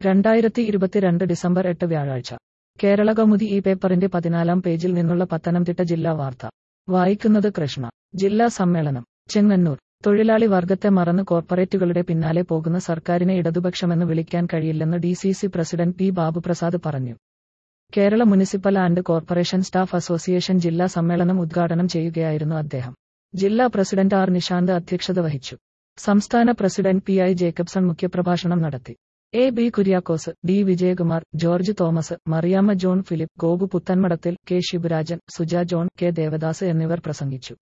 രണ്ടായിരത്തി ഇരുപത്തിരണ്ട് ഡിസംബർ എട്ട് വ്യാഴാഴ്ച കേരള കൗമുദി ഈ പേപ്പറിന്റെ പതിനാലാം പേജിൽ നിന്നുള്ള പത്തനംതിട്ട ജില്ലാ വാർത്ത വായിക്കുന്നത് കൃഷ്ണ ജില്ലാ സമ്മേളനം ചെങ്ങന്നൂർ തൊഴിലാളി വർഗത്തെ മറന്ന് കോർപ്പറേറ്റുകളുടെ പിന്നാലെ പോകുന്ന സർക്കാരിനെ ഇടതുപക്ഷമെന്ന് വിളിക്കാൻ കഴിയില്ലെന്ന് D C C president P Babuprasad പറഞ്ഞു Kerala municipal and corporation staff association ജില്ലാ സമ്മേളനം ഉദ്ഘാടനം ചെയ്യുകയായിരുന്നു അദ്ദേഹം ജില്ലാ പ്രസിഡന്റ് ആർ നിഷാന്ത് അധ്യക്ഷത വഹിച്ചു സംസ്ഥാന പ്രസിഡന്റ് പി ഐ ജേക്കബ്സൺ മുഖ്യപ്രഭാഷണം നടത്തി A B Kuriakose D Vijayakumar George Thomas Mariyamma John Philip Gopu Puthenmadathil K Sivarajan Suja John K Devadas എന്നിവർ പ്രസംഗിച്ചു